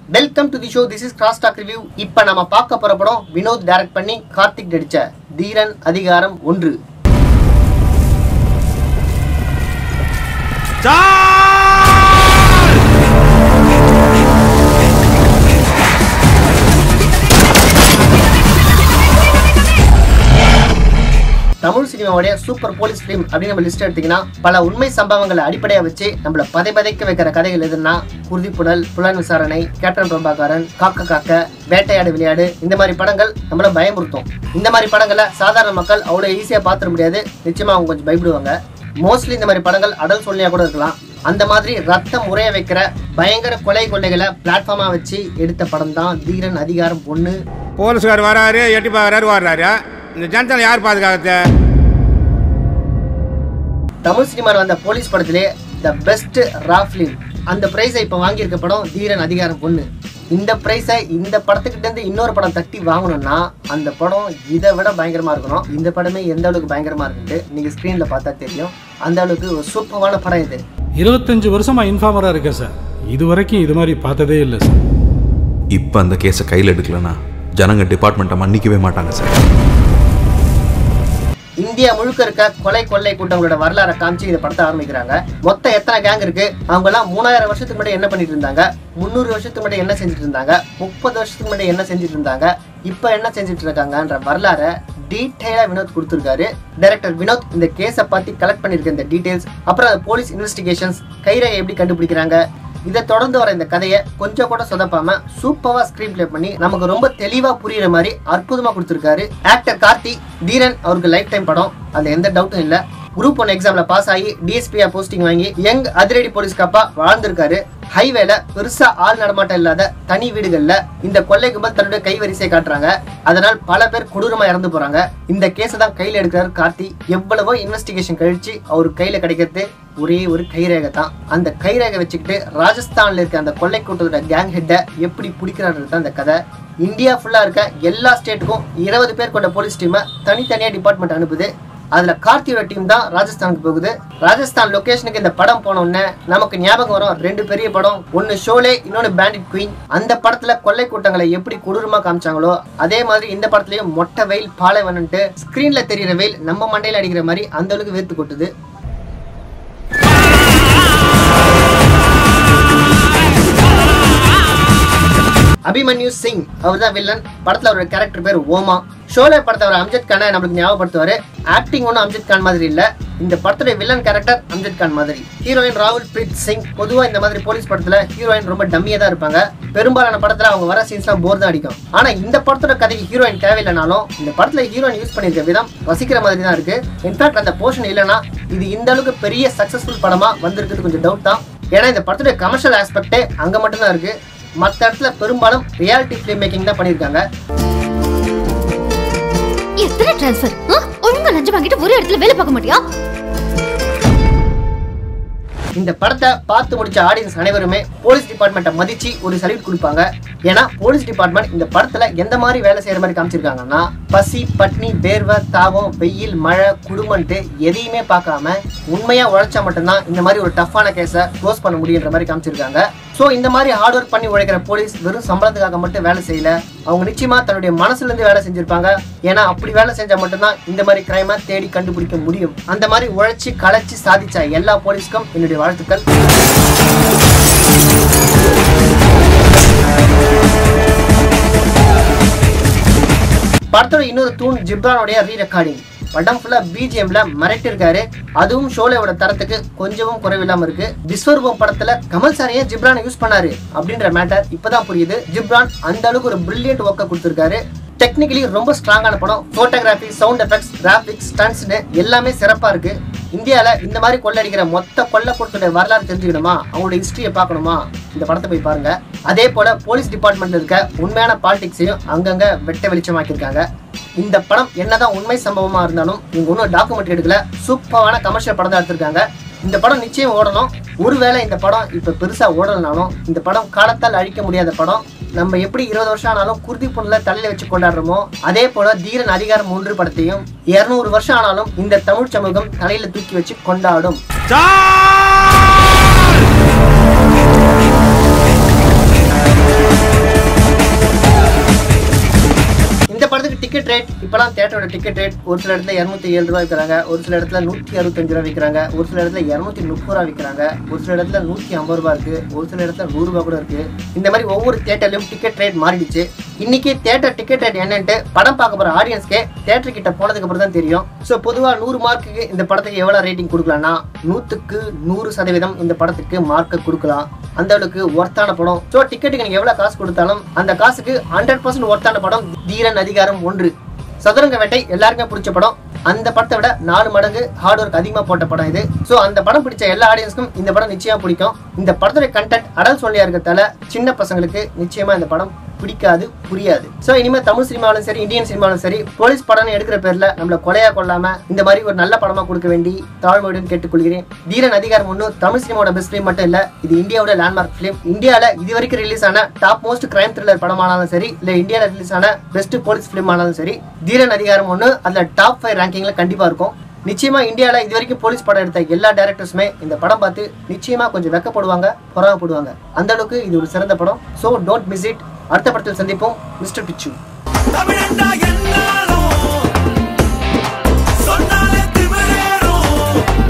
welcome to the show this is cross talk review இப்போ நம்ம பார்க்க போற படம் வினோத் டைரக்ட் பண்ணி கார்த்திக் நடிச்ச தீரன் அதிகாரம் ஒன்று தமிழ் சினிமாவுடைய சூப்பர் போலீஸ் ஃபிலிம் அப்படின்னு நம்ம லிஸ்ட் எடுத்தீங்கன்னா பல உண்மை சம்பவங்களை அடிப்படையாக வச்சு நம்மள பதை பதைக்க வைக்கிற கதைகள் எதுன்னா குருதிப்புடல் புலன் விசாரணை கேப்டன் பிரபாகரன் காக்க காக்க வேட்டையாடு விளையாடு இந்த மாதிரி படங்கள் நம்மள பயமுறுத்தும் இந்த மாதிரி படங்களை சாதாரண மக்கள் அவ்வளோ ஈஸியாக பார்த்துட முடியாது நிச்சயமா அவங்க கொஞ்சம் பயப்படுவாங்க மோஸ்ட்லி இந்த மாதிரி படங்கள் அடல் சொல்லியா கூட இருக்கலாம் அந்த மாதிரி ரத்தம் உரைய வைக்கிற பயங்கர கொலை கொள்ளைகளை பிளாட்ஃபார்மா வச்சு எடுத்த படம் தான் தீரன் அதிகாரம் ஒன்று போலீஸ்கார் வராரு எட்டி பார்க்கறாரு வர்றாரு இந்த ஜனத்தனை யார் பாதுகாத்து தமிழ் சினிமாவில் வந்த போலீஸ் படத்திலே த பெஸ்ட் ரா ஃபிலிம் அந்த ப்ரைஸை இப்போ வாங்கியிருக்க படம் தீரன் அதிகாரம் பொண்ணு இந்த ப்ரைஸை இந்த படத்துக்கிட்ட இருந்து இன்னொரு படம் தட்டி வாங்கணும்னா அந்த படம் இதை விட பயங்கரமா இருக்கணும் இந்த படமே எந்த அளவுக்கு பயங்கரமா இருக்குன்ட்டு நீங்க ஸ்க்ரீன்ல பார்த்தா தெரியும் அந்த அளவுக்கு ஒரு சூப்பரான படம் இது இருபத்தஞ்சு வருஷமா இன்ஃபார்மராக இருக்கேன் சார் இது வரைக்கும் இது மாதிரி பார்த்ததே இல்லை சார் இப்போ அந்த கேஸை கையில் எடுக்கலனா ஜனங்க டிபார்ட்மெண்ட்டை மன்னிக்கவே மாட்டாங்க சார் இந்தியா முழுக்க இருக்க கொலை கொள்ளை கூட்டங்களோட வரலாறை காமிச்சு இந்த படத்தை ஆரம்பிக்கிறாங்க மொத்தம் எத்தனை கேங் இருக்கு அவங்க எல்லாம் மூணாயிரம் வருஷத்துக்கு முன்னாடி என்ன பண்ணிட்டு இருந்தாங்க முந்நூறு வருஷத்துக்கு முன்னாடி என்ன செஞ்சுட்டு இருந்தாங்க முப்பது வருஷத்துக்கு முன்னாடி என்ன செஞ்சுட்டு இருந்தாங்க இப்போ என்ன செஞ்சுட்டு இருக்காங்கன்ற வரலாறை டீட்டெயிலா வினோத் கொடுத்துருக்காரு டைரக்டர் வினோத் இந்த கேஸை பத்தி கலெக்ட் பண்ணிருக்க இந்த டீடைல்ஸ் அப்புறம் போலீஸ் இன்வெஸ்டிகேஷன்ஸ் கைரகை எப்படி கண்டுபிடிக்கிறாங்க இதை தொடர்ந்து வர இந்த கதையை கொஞ்சம் கூட சொதப்பாம சூப்பரா ஸ்கிரீன் ப்ளே பண்ணி நமக்கு ரொம்ப தெளிவா புரியுற மாதிரி அற்புதமா கொடுத்திருக்காரு ஆக்டர் கார்த்தி தீரன் அவருக்கு லைஃப் டைம் படம் அதுல எந்த டவுட்டும் இல்ல குரூப் ஒன் எக்ஸாம்ல பாஸ் ஆகி டிஎஸ்பியா போஸ்டிங் வாங்கி யங் அதிரடி போலீஸ் காப்பா வாழ்ந்திருக்காரு ஹைவேல பெருசா ஆள் நடமாட்டம் இல்லாத தனி வீடுகள்ல இந்த கொள்ளை கும்பல் தன்னுடைய கைவரிசையை காட்டுறாங்க அதனால் பல பேர் கொடூரமா இறந்து போறாங்க இந்த கேஸை தான் கையில எடுக்கிறாரு கார்த்தி எவ்வளவோ இன்வெஸ்டிகேஷன் கழிச்சு அவர் கையில கிடைக்கிறது ஒரே ஒரு கைரேகை தான் அந்த கைரேகை வச்சுக்கிட்டு ராஜஸ்தான்ல இருக்க அந்த கொள்ளை கூட்டத்தோட கேங் ஹெட்டை எப்படி பிடிக்கிறான்றது தான் அந்த கதை இந்தியா ஃபுல்லா இருக்க எல்லா ஸ்டேட்டுக்கும் இருபது பேர் கொண்ட போலீஸ் டீமை தனித்தனியா டிபார்ட்மெண்ட் அனுப்புது அதுல கார்த்தியோட டீம் தான் ராஜஸ்தானுக்கு போகுது ராஜஸ்தான் லொகேஷனுக்கு இந்த படம் போன உடனே நமக்கு ஞாபகம் வரும் ரெண்டு பெரிய படம் ஒன்னு ஷோலே இன்னொன்னு பேண்டிட் குயின் அந்த படத்துல கொள்ளை கூட்டங்களை எப்படி கொடூரமா காமிச்சாங்களோ அதே மாதிரி இந்த படத்துலயும் மொட்டை வெயில் பாலைவனன்ட்டு ஸ்கிரீன்ல தெரியிற வெயில் நம்ம மண்டையில அடிக்கிற மாதிரி அந்த அளவுக்கு வேர்த்து கொட்டுது அபிமன்யு சிங் அவர் தான் வில்லன் படத்துல அவரோட கேரக்டர் பேர் ஓமா ஷோலே படத்தை அவர் அம்ஜத் கானை நம்மளுக்கு ஞாபகப்படுத்துவாரு ஆக்டிங் ஒன்றும் அம்ஜத் கான் மாதிரி இல்ல இந்த படத்துடைய வில்லன் கேரக்டர் அம்ஜத் கான் மாதிரி ஹீரோயின் ராகுல் பிரீத் சிங் பொதுவா இந்த மாதிரி போலீஸ் படத்துல ஹீரோயின் ரொம்ப டம்மியா தான் இருப்பாங்க பெரும்பாலான படத்துல அவங்க வர சீன்ஸ்லாம் போர் தான் அடிக்கும் ஆனா இந்த படத்தோட கதைக்கு ஹீரோயின் தேவையில்லைனாலும் இந்த படத்துல ஹீரோயின் யூஸ் பண்ணிருக்க விதம் ரசிக்கிற மாதிரி தான் இருக்கு இன்ஃபேக்ட் அந்த போர்ஷன் இல்லைன்னா இது இந்த அளவுக்கு பெரிய சக்சஸ்ஃபுல் படமா வந்திருக்கிறது கொஞ்சம் டவுட் தான் ஏன்னா இந்த படத்துடைய கமர்ஷியல் ஆஸ்பெக்டே அங்க மட்டும்தான் இருக்கு மற்ற இடத்துல பெரும்பாலும் ரியாலிட்டி ஃபிலிம் மேக்கிங் தான் பண்ணியிருக்காங்க எத்தனை டிரான்ஸ்ஃபர் ஒழுங்கா லஞ்சம் வாங்கிட்டு ஒரு இடத்துல வேலை பார்க்க மாட்டியா இந்த படத்தை பார்த்து முடிச்ச ஆடியன்ஸ் அனைவருமே போலீஸ் டிபார்ட்மெண்ட்டை மதிச்சு ஒரு சல்யூட் கொடுப்பாங்க ஏன்னா போலீஸ் டிபார்ட்மெண்ட் இந்த படத்துல எந்த மாதிரி வேலை செய்யற மாதிரி காமிச்சிருக்காங்கன்னா பசி பட்னி வேர்வை தாகம் வெயில் மழை குடும்பன்ட்டு எதையுமே பார்க்காம உண்மையா உழைச்சா மட்டும்தான் இந்த மாதிரி ஒரு டஃப்பான கேஸை க்ளோஸ் பண்ண முடியுன்ற மாதிரி காமிச்சிருக்காங்க ஸோ இந்த மாதிரி ஹார்ட் ஒர்க் பண்ணி உழைக்கிற போலீஸ் வெறும் சம்பளத்துக்காக மட்டும் வேலை செய்யல அவங்க நிச்சயமா தன்னுடைய மனசுல இருந்து வேலை செஞ்சிருப்பாங்க ஏன்னா அப்படி வேலை செஞ்சா மட்டும்தான் இந்த மாதிரி கிரைமை தேடி கண்டுபிடிக்க முடியும் அந்த மாதிரி உழைச்சி களைச்சி சாதிச்ச எல்லா போலீஸ்க்கும் என்னுடைய வாழ்த்துக்கள் படத்தோட இன்னொரு தூண் ஜிப்ரானுடைய ரீ ரெக்கார்டிங் படம் ஃபுல்லா பிஜிஎம்ல மிரட்டிருக்காரு அதுவும் ஷோலையோட தரத்துக்கு கொஞ்சமும் குறைவில்லாம இருக்கு விஸ்வரூபம் படத்துல கமல் சார் ஏன் ஜிப்ரானை யூஸ் பண்ணாரு அப்படின்ற மேட்டர் இப்பதான் புரியுது ஜிப்ரான் அந்த அளவுக்கு ஒரு பிரில்லியன்ட் ஒர்க்கை கொடுத்திருக்காரு டெக்னிக்கலி ரொம்ப ஸ்ட்ராங்கான படம் போட்டோகிராஃபி சவுண்ட் எஃபெக்ட்ஸ் கிராபிக்ஸ் ஸ்டன்ஸ்னு எல்லாமே சிறப்பா இருக்கு இந்தியால இந்த மாதிரி கொள்ளடிக்கிற மொத்த கொள்ள கொடுத்துடைய வரலாறு தெரிஞ்சுக்கணுமா அவங்களோட ஹிஸ்டரியை பார்க்கணுமா இந்த படத்தை போய் பாருங்க அதே போல போலீஸ் டிபார்ட்மெண்ட்ல இருக்க உண்மையான பாலிடிக்ஸையும் அங்கங்க வெட்ட வெளிச்சமாக்கியிருக்காங்க இந்த படம் என்னதான் உண்மை சம்பவமா இருந்தாலும் இவங்க ஒன்றும் டாக்குமெண்ட்ரி எடுக்கல சூப்பரான கமர்ஷியல் படம் தான் எடுத்திருக்காங்க இந்த படம் நிச்சயம் ஓடணும் ஒருவேளை இந்த படம் இப்ப பெருசா ஓடலனாலும் இந்த படம் காலத்தால் அழிக்க முடியாத படம் நம்ம எப்படி இருபது வருஷம் ஆனாலும் குருதி புண்ணுல தலையில வச்சு கொண்டாடுறோமோ அதே போல தீரன் அதிகாரம் மூன்று படத்தையும் இருநூறு வருஷம் ஆனாலும் இந்த தமிழ் சமூகம் தலையில தூக்கி வச்சு கொண்டாடும் சார் டிக்கெட் ரேட் இப்பெல்லாம் தேட்டரோட டிக்கெட் ரேட் ஒரு சில இடத்துல இரநூத்தி ஏழு ரூபா விற்கிறாங்க ஒரு சில இடத்துல நூற்றி அறுபத்தஞ்சு ரூபா விற்கிறாங்க ஒரு சில இடத்துல இரநூத்தி முப்பது ரூபா விற்கிறாங்க ஒரு சில இடத்துல நூற்றி ஐம்பது ரூபா இருக்கு ஒரு சில இடத்துல நூறு ரூபா கூட இருக்கு இந்த மாதிரி ஒவ்வொரு தேட்டர்லயும் டிக்கெட் ரேட் மாறிடுச்சு இன்னைக்கு தேட்டர் டிக்கெட் ரேட் என்னன்ட்டு படம் பார்க்க போற ஆடியன்ஸ்க்கே தேட்டர் கிட்ட போனதுக்கு அப்புறம் தான் தெரியும் ஸோ பொதுவா நூறு மார்க்குக்கு இந்த படத்துக்கு எவ்வளவு ரேட்டிங் கொடுக்கலாம்னா நூத்துக்கு நூறு சதவீதம் இந்த படத்துக்கு மார்க்கை கொடுக்கலாம் அந்த அளவுக்கு ஒர்த்தான படம் ஸோ டிக்கெட்டுக்கு நீங்க எவ்வளவு காசு கொடுத்தாலும் அந்த காசுக்கு ஹண்ட்ரட் பர்சன்ட் ஒர்த்தான படம் தீரன் அதிகாரம் ஒன்று சதுரங்க வேட்டை எல்லாருக்குமே பிடிச்ச படம் அந்த படத்தை விட நாலு மடங்கு ஹார்ட் ஒர்க் அதிகமாக போட்ட படம் இது ஸோ அந்த படம் பிடிச்ச எல்லா ஆடியன்ஸ்க்கும் இந்த படம் நிச்சயமா பிடிக்கும் இந்த படத்தோட கண்டென்ட் அடல் சொல்லியா இருக்கிறதால சின்ன பசங்களுக்கு நிச்சயமா இந்த படம் பிடிக்காது புரியாது ஸோ இனிமேல் தமிழ் சினிமாவிலும் சரி இந்தியன் சினிமாவிலும் சரி போலீஸ் படம்னு எடுக்கிற பேர்ல நம்மள கொலையா கொள்ளாம இந்த மாதிரி ஒரு நல்ல படமா கொடுக்க வேண்டி தாழ்மையுடன் கேட்டுக்கொள்கிறேன் தீரன் அதிகாரம் ஒன்று தமிழ் சினிமாவோட பெஸ்ட் ஃபிலிம் மட்டும் இல்ல இது இந்தியாவோட லேண்ட்மார்க் ஃபிலிம் இந்தியாவில் இது வரைக்கும் ரிலீஸ் ஆன டாப் மோஸ்ட் கிரைம் த்ரில்லர் படமானாலும் சரி இல்ல இந்தியாவில் ரிலீஸ் ஆன பெஸ்ட் போலீஸ் ஃபிலிம் ஆனாலும் சரி தீரன் அதிகாரம் ஒன்று அதுல டாப் ஃபைவ் ரேங்கிங்ல கண்டிப்பா இருக்கும் நிச்சயமா இந்தியாவில் இது வரைக்கும் போலீஸ் படம் எடுத்த எல்லா டேரக்டர்ஸுமே இந்த படம் பார்த்து நிச்சயமா கொஞ்சம் வெக்கப்படுவாங்க பொறாமப்படுவாங்க அந்த அளவுக்கு இது ஒரு சிறந்த படம் ஸோ டோன்ட் மிஸ் இட் அடுத்த படத்தில் சந்திப்போம் மிஸ்டர் பிச்சு தமிழண்டா என்னாலும் சொன்னாலே திமிரேறும்